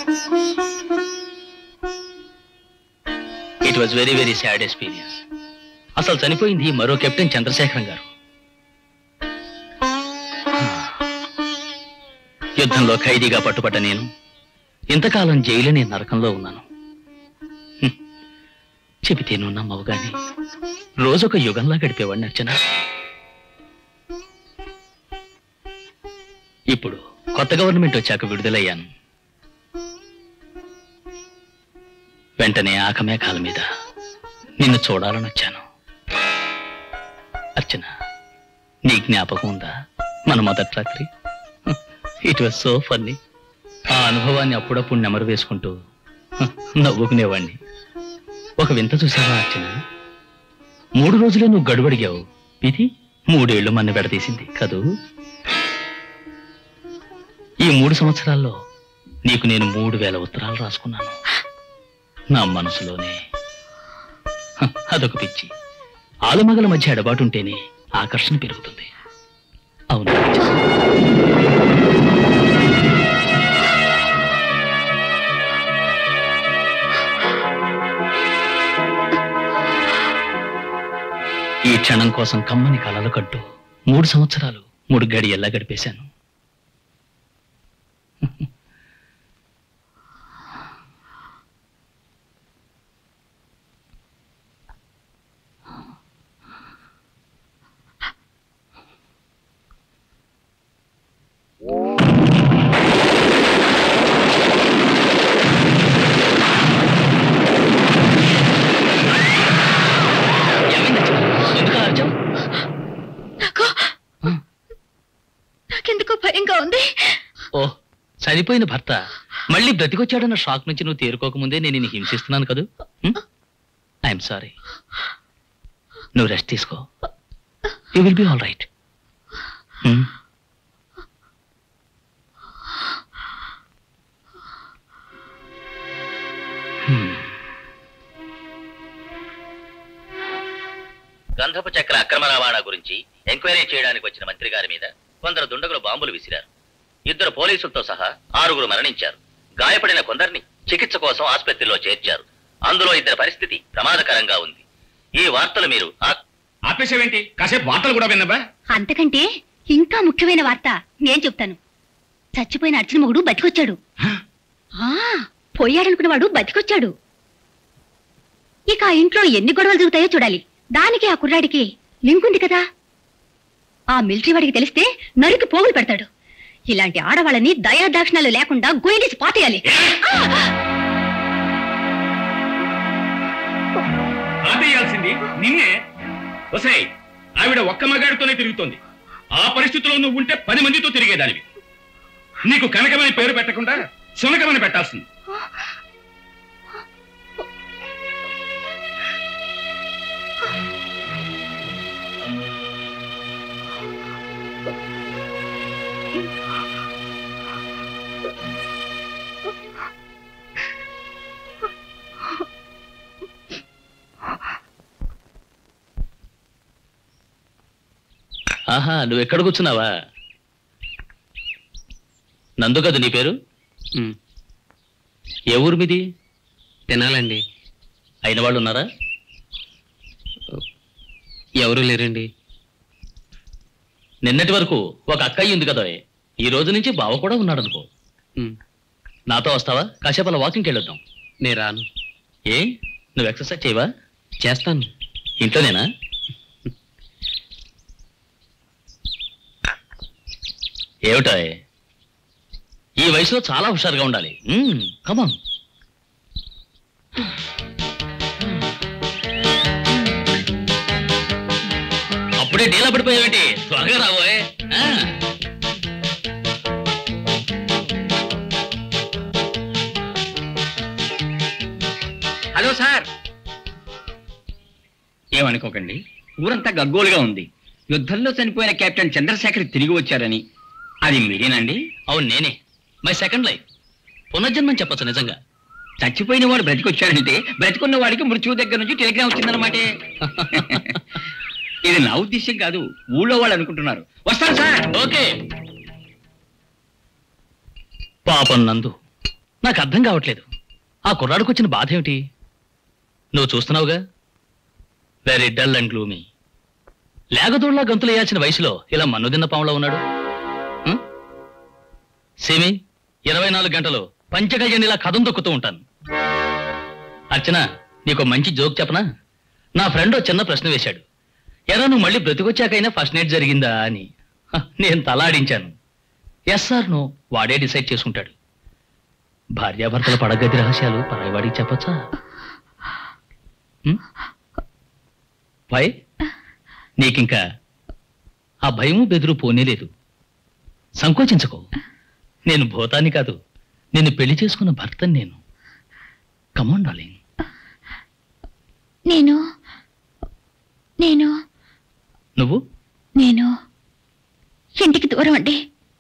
It was very very sad experience అసలు చనిపోయింది మరో కెప్టెన్ చంద్రశేఖరం గారు యుద్ధంలో ఖైదీగా పట్టుబడ్డ నేను ఇంతకాలం జైలుని నరకంలో ఉన్నాను హ్మ్. చెబితే నువ్వు నమ్మవు గాని రోజొక యుగంలా గడిపేవాడిని అర్చన ఇప్పుడు కొత్త గవర్నమెంట్ వచ్చాక విడుదలయ్యాను వెంటనే ఆకమేఘాల మీద నిన్ను చూడాలని వచ్చాను అర్చన నీ జ్ఞాపకం ఉందా మన మొదటి రాత్రి ఇట్ వాజ్ సో ఫన్నీ ఆ అనుభవాన్ని అప్పుడప్పుడు నెమరు వేసుకుంటూ హ, నవ్వుకునేవాణ్ణి ఒక వింత చూసావా అర్చన మూడు రోజులే నువ్వు గడువడిగావు ఇది మూడేళ్లు మన విడదీసింది కదూ ఈ మూడు సంవత్సరాల్లో నీకు నేను మూడు వేల ఉత్తరాలు రాసుకున్నాను నా మనసులోనే హ, అదొక పిచ్చి ఆలుమగల మధ్య ఎడబాటు ఉంటేనే ఆకర్షణ పెరుగుతుంది అవును అర్చన. ఈ క్షణం కోసం కమ్మని కలలు కట్టు మూడు సంవత్సరాలు మూడు గడియల్లా గడిపేశాను ఏమైంది అర్చన? ఎందుకు అలా అరిచావు? నాకు నాకెందుకో భయంగా ఉంది ఓ చనిపోయిన భర్త మళ్ళీ బ్రతికొచ్చాడన్న షాక్ నుంచి నువ్వు తేరుకోకముందే నేను నిన్ను హింసిస్తున్నాను కదూ ఐఎమ్ సారీ నువ్వు రెస్ట్ తీసుకో you will be all right గంధపు చక్ర అక్రమ రవాణా గురించి ఎంక్వైరీ చేయడానికి వచ్చిన మంత్రి గారి మీద కొందరు దుండగులు బాంబులు విసిరారు ఇద్దరు పోలీసులతో సహా ఆరుగురు మరణించారు గాయపడిన కొందరిని చికిత్స కోసం ఆసుపత్రిలో చేర్చారు అందులో ఇద్దరి పరిస్థితి ప్రమాదకరంగా ఉంది ఈ వార్తలు మీరు ఆ- ఆపేసావేంటి కాసేపు వార్తలు కూడా విన్నబా అంతకంటే ఇంకా ముఖ్యమైన వార్త నేను చెప్తాను చచ్చిపోయిన అర్జున మొగుడు బతికొచ్చాడు ఆ పోయాడనుకున్నవాడు బతికొచ్చాడు ఇక ఆ ఇంట్లో ఎన్ని గొడవలు జరుగుతాయో చూడాలి దానికి ఆ కుర్రాడికి లింక్ ఉంది కదా ఆ మిలిటరీ వాడికి తెలిస్తే నరికి పోగులు పెడతాడు ఇలాంటి ఆడవాళ్ళని దయాదాక్షిణాలు లేకుండా గోయినేసి పాతేయాలి ఆ! ఆపేయాల్సింది నిన్నే వసాయ్ ఆవిడ ఒక్క మగాడితోనే తిరుగుతోంది ఆ పరిస్థితిలో నువ్వు ఉంటే పది మందితో తిరిగేదానివి నీకు కనకమని పేరు పెట్టకుండా శునకమని పెట్టాల్సింది ఆహా నువ్వు ఎక్కడ కూర్చున్నావా నందు కదా నీ పేరు ఏ ఊరు మీది తినాలండి అయిన వాళ్ళు ఉన్నారా ఎవరు లేరండి నిన్నటి వరకు ఒక అక్కయ్య ఉంది కదా ఈ రోజు నుంచి బావ కూడా ఉన్నాడు అనుకో ఉమ్, నాతో వస్తావా కాసేపు అలా వాకింగ్కి వెళ్ళొద్దాం నేను రాను ఏ నువ్వు ఎక్సర్సైజ్ చేయవా చేస్తాను ఇంట్లోనేనా ఏమిటా ఈ వయసులో చాలా హుషారుగా ఉండాలి కమాన్ అప్పుడే డీలా పడిపోయావేంటి త్వరగా రాబోయే ఆ. హలో సార్ ఏమనుకోకండి ఊరంతా గగ్గోలుగా ఉంది యుద్ధంలో చనిపోయిన కెప్టెన్ చంద్రశేఖర్ తిరిగి వచ్చారని అది మీరేనండి అవును నేనే మై సెకండ్ లైఫ్ పునర్జన్మని చెప్పచ్చు నిజంగా చచ్చిపోయిన వాడు బ్రతికొచ్చాడంటే బ్రతికున్న వాడికి మృత్యువు దగ్గర నుంచి టెలిగ్రామ్ వచ్చిందన్నమాటే ఇది నా ఉద్దేశ్యం కాదు ఊళ్ళో వాళ్ళు అనుకుంటున్నారు వస్తాను సార్ ఓకే పాపం నందు నాకు అర్థం కావట్లేదు ఆ కుర్రాడికి వచ్చిన బాధ ఏమిటి నువ్వు చూస్తున్నావుగా వెరీ డల్ అండ్ గ్లూమీ లేగదోళ్ళ గంతులు వేయాల్సిన వయసులో ఇలా మన్నుదిన్న పాములో ఉన్నాడు ఉం? సిమి ఇరవై నాలుగు గంటలు పంచగజని ఇలా కథం దొక్కుతూ ఉంటాను అర్చన నీకు మంచి జోక్ చెప్పనా నా ఫ్రెండ్ ఓ చిన్న ప్రశ్న వేశాడు ఎరా నువ్వు మళ్ళీ బ్రతికొచ్చాకైనా ఫస్ట్ నైట్ జరిగిందా అని హ, నేను తలాడించాను ఎస్ సార్ నో వాడే డిసైడ్ చేసుకుంటాడు భార్యాభర్తల పడగది రహస్యాలు పరాయివాడికి చెప్పచ్చా వై నీకింకా ఆ భయము బెదురు పోనేలేదు సంకోచించుకో నేను భూతాన్ని కాదు నిన్ను పెళ్లి చేసుకున్న భర్తని నేను కమాన్ డార్లింగ్ నేను నేను నువ్వు నేను ఇంటికి దూరం అండి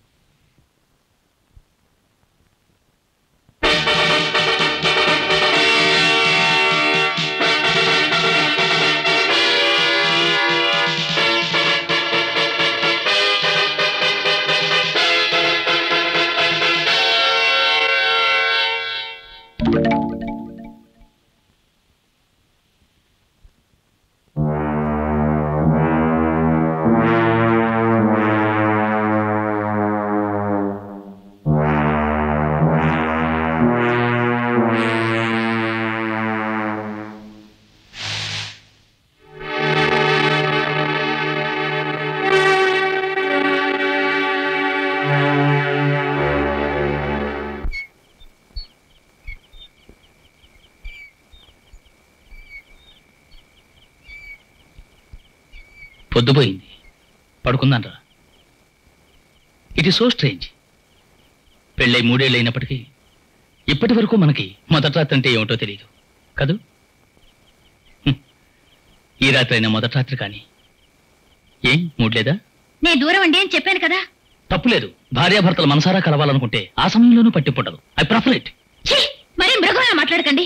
పొద్దుపోయింది పడుకుందాన్రా ఇట్ ఈస్ సో స్ట్రేంజ్ పెళ్ళై మూడేళ్ళు అయినప్పటికీ ఇప్పటి వరకు మనకి మొదటి రాత్రి అంటే ఏమిటో తెలియదు కదూ హ్మ్. ఈ రాత్రి అయినా మొదటి రాత్రి కానీ ఏం మూడ్లేదా నేను దూరం అండి అని చెప్పాను కదా తప్పులేదు భార్యాభర్తలు మనసారా కలవాలనుకుంటే ఆ సమయంలోనూ పట్టింపుండదు ఐ ప్రిఫర్ ఇట్ ఛీ! మరీ మృగంలా మాట్లాడకండి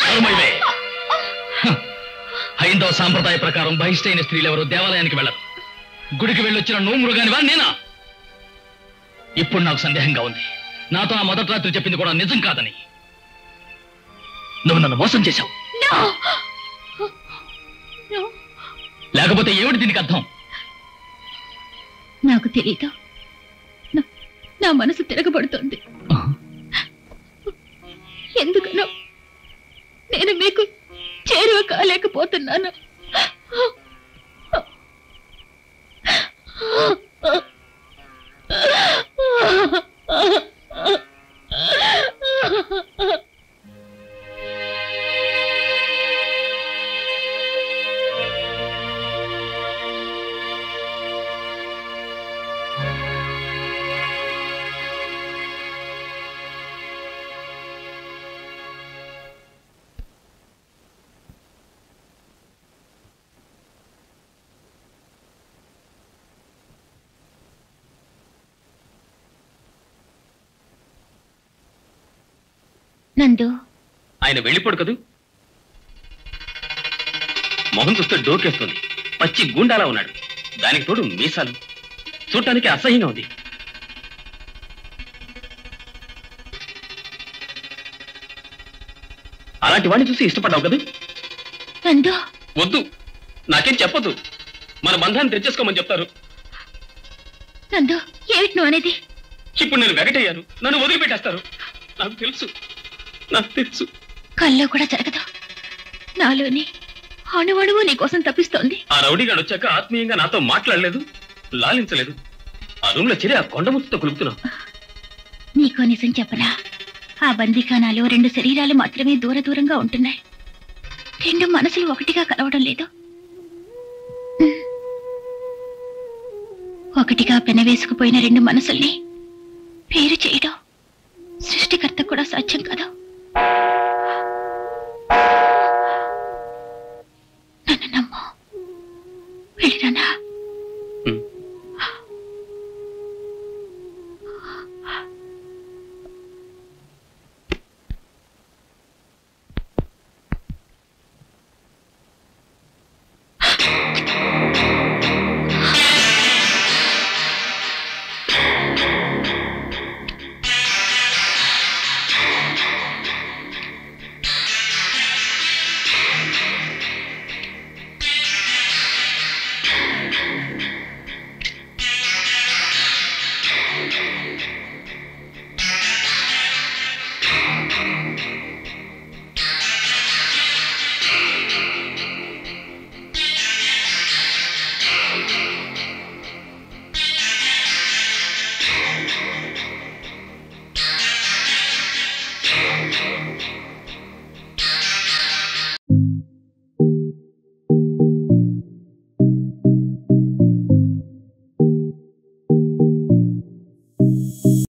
హైందవ సాంప్రదాయ ప్రకారం బహిష్టైన స్త్రీలు ఎవరు దేవాలయానికి వెళ్ళరు గుడికి వెళ్ళొచ్చిన నువ్వు మృగానివా నేనా ఇప్పుడు నాకు సందేహంగా ఉంది నాతో ఆ మొదటి రాత్రి చెప్పింది కూడా నిజం కాదని నువ్వు నన్ను మోసం చేశావు No! No. లేకపోతే ఏమిటి దీనికి అర్థం నాకు తెలీదు నా- నా మనసు తిరగబడుతోంది ఎందుకనో నేను మీకు చేరువ కాలేకపోతున్నాను నందు ఆయన వెళ్ళిపోడు కదూ మొహం చూస్తే డోకేస్తుంది పచ్చి గుండాలా ఉన్నాడు దానికి తోడు మీసాలు చూడటానికి అసహ్యంగా ఉంది అలాంటి వాడిని చూసి ఇష్టపడ్డావు కదా నందు వద్దు నాకేం చెప్పొద్దు మన బంధాన్ని తెచ్చేసుకోమని చెప్తారు నందు ఏమిటి నువ్వు అనేది ఇప్పుడు నేను వెగటయ్యాను నన్ను వదిలిపెట్టేస్తారు నాకు తెలుసు నాకు తెలుసు కల్లో కూడా జరగదు నాలోని అణువణువు నీకోసం తప్పిస్తోంది ఆ రౌడీగాడు వచ్చాక ఆత్మీయంగా నాతో మాట్లాడలేదు లాలించలేదు ఆ రూమ్ లో చేరి ఆ కొండముత్తుతో కులుపుతున్నావు నీకో నిజం చెప్పనా ఆ బందీఖానాలో రెండు శరీరాలు మాత్రమే దూర దూరంగా ఉంటున్నాయి రెండు మనసులు ఒకటిగా కలవడం లేదు ఒకటిగా పెనవేసుకుపోయిన రెండు మనసుల్ని వేరు చేయడం సృష్టికర్త కూడా సాధ్యం